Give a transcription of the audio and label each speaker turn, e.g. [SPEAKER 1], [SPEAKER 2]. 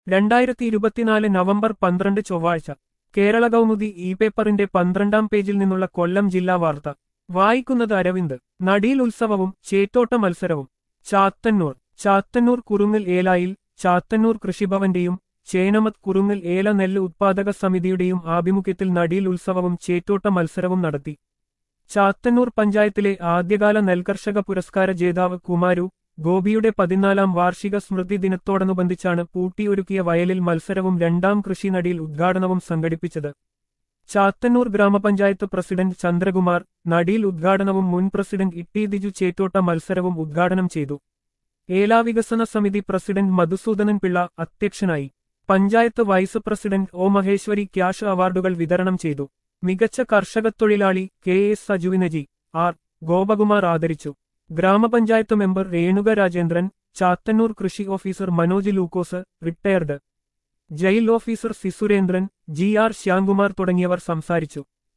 [SPEAKER 1] രണ്ടായിരത്തി ഇരുപത്തിനാല് നവംബർ പന്ത്രണ്ട് ചൊവ്വാഴ്ച കേരള കൗമുദി ഇ പേപ്പറിന്റെ പന്ത്രണ്ടാം പേജിൽ നിന്നുള്ള കൊല്ലം ജില്ലാ വാർത്ത വായിക്കുന്നത് അരവിന്ദ് നടീൽ ഉത്സവവും ചേറ്റോട്ട മത്സരവും ചാത്തന്നൂർ ചാത്തന്നൂർ കുറുങ്ങൽ ഏലായിൽ ചാത്തന്നൂർ കൃഷിഭവന്റെയും ചേനമത് കുറുങ്ങൽ ഏല നെല്ല് ഉത്പാദക സമിതിയുടെയും ആഭിമുഖ്യത്തിൽ നടീൽ ഉത്സവവും ചേറ്റോട്ട മത്സരവും നടത്തി ചാത്തന്നൂർ പഞ്ചായത്തിലെ ആദ്യകാല നെൽകർഷക പുരസ്കാര ജേതാവ് കുമാരു ഗോപിയുടെ പതിനാലാം വാർഷിക സ്മൃതി ദിനത്തോടനുബന്ധിച്ചാണ് പൂട്ടിയൊരുക്കിയ വയലിൽ മത്സരവും രണ്ടാം കൃഷി നടിയിൽ ഉദ്ഘാടനവും സംഘടിപ്പിച്ചത് ചാത്തന്നൂർ ഗ്രാമപഞ്ചായത്ത് പ്രസിഡന്റ് ചന്ദ്രകുമാർ നടിയിൽ ഉദ്ഘാടനവും മുൻ പ്രസിഡന്റ് ഇട്ടി ദിജു ചേറ്റോട്ട മത്സരവും ഉദ്ഘാടനം ചെയ്തു ഏലാ വികസന സമിതി പ്രസിഡന്റ് മധുസൂദനൻ പിള്ള അധ്യക്ഷനായി panchayat vice president O Maheshwari cash അവാർഡുകൾ വിതരണം ചെയ്തു മികച്ച കർഷകത്തൊഴിലാളി കെ എസ് സജുവിനജി ആർ ഗോപകുമാർ ആദരിച്ചു ഗ്രാമപഞ്ചായത്ത് മെമ്പർ രേണുക രാജേന്ദ്രൻ ചാത്തന്നൂർ കൃഷി officer Manoj Lukose retired jail officer C Surendran G R Shyamkumar തുടങ്ങിയവർ സംസാരിച്ചു